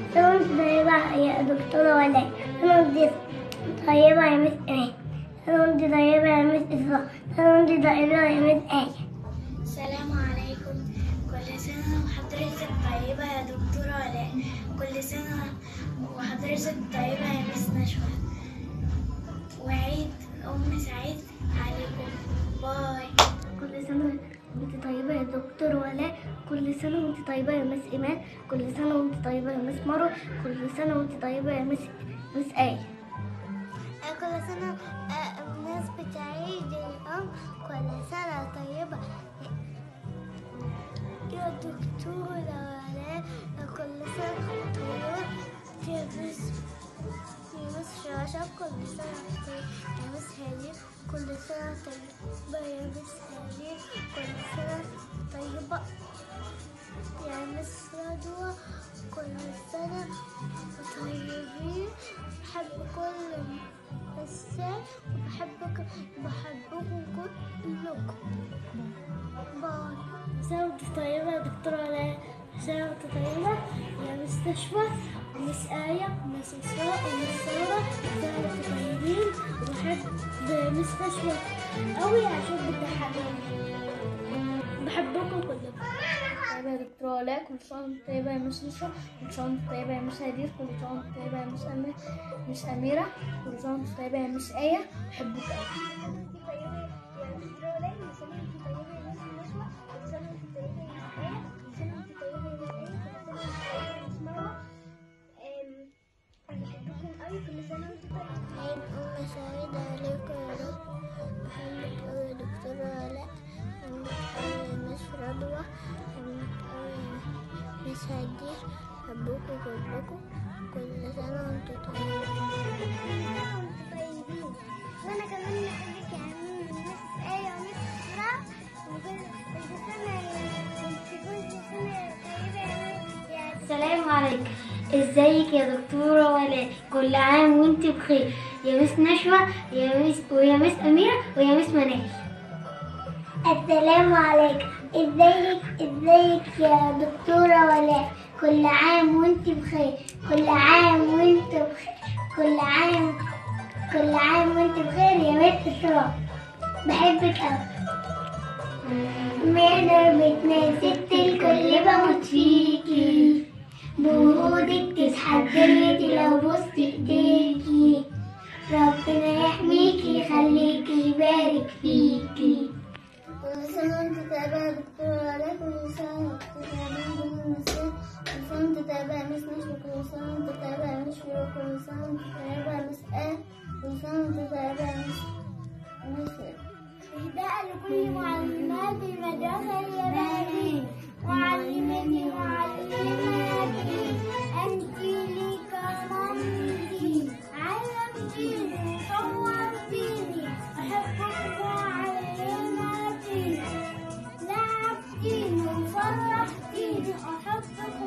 سنة وانت طيبة يا دكتورة ولاء سنة وانت طيبة يا مس إيمان سنة وانت طيبة يا مس إسراء سنة وانت طيبة يا مس آية السلام عليكم كل سنة وحضرتك طيبة يا دكتورة ولاء كل سنة وحضرتك طيبة يا مس نشوى وعيد أم سعيد عليكم باي كل سنة وانت طيبة يا دكتور ولاء كل سنة وانت طيبة يا مس إيمان كل سنة وانت طيبة يا مس مروة كل سنة وانت طيبة يا مس مس آية كل سنة بمناسبة عيد الأم كل سنة طيبة يا دكتورة ولاء كل سنة طيبة يا مس يا مس شاشة كل سنة طيبة يا مس هدير كل سنة طيبة يا مس هدير كل سنة طيبة يا مس رضوى كل سنة طيبين بحب كل الساعة وبحبك بحبكم كلكم باي سنة وانت طيبة يا دكتورة ولاء سنة وانت طيبة يا مس نشوى ومس آية ومس إسراء ومس سارة سنة وانت طيبين وبحب مس نشوى أوي عشان بتضحكوني بحبكم كلكم طيبة يا دكتورة ولاء كل سنة وانت طيبة يا مس نشوى كل سنة وانت طيبة يا مس هدير كل سنة وانت طيبة يا مس أمير مس أميرة كل سنة وانت طيبة يا مس آية بحبك أوي أم سعيدة عليكم يا رب بحبك أوي يا دكتورة ولاء بحبك أوي يا مس رضوى بحبك أوي يا مس هدير بحبكم كلكم كل سنة وانتم طيبين وأنا كمان بحبك يا عمي مس آية ومس إسراء وكل سنة كل سنة طيبة يا السلام عليكم ازيك يا دكتورة ولاء كل عام وانت بخير يا مس نشوى يا مس ويا مس أميرة ويا مس منال السلام عليكم ازيك ازيك يا دكتورة ولاء كل عام وانت بخير كل عام وانت بخير كل عام كل عام وانت بخير يا مس إسراء بحبك أوي ماذا بتناسبت الكل بموت فيكي بوجودك تسحب دنيتي لو بصت ايديكي ربنا يحميكي يخليكي يبارك فيكي كل سنة وانت طيبة يا دكتورة ولاء كل سنة وانت طيبة يا مس كل سنة وانت طيبة يا مس نشوى كل سنة وانت طيبة يا مس شروق كل سنة وانت طيبة يا مس آه كل سنة وانت طيبة يا مس مس إهداء لكل معلمات المدرسة اليابانية معلمتي معلماتي أنت لي كرمتي علمتيني صورتيني أحبك وعلمتيني لعبتيني وفرحتيني أحبك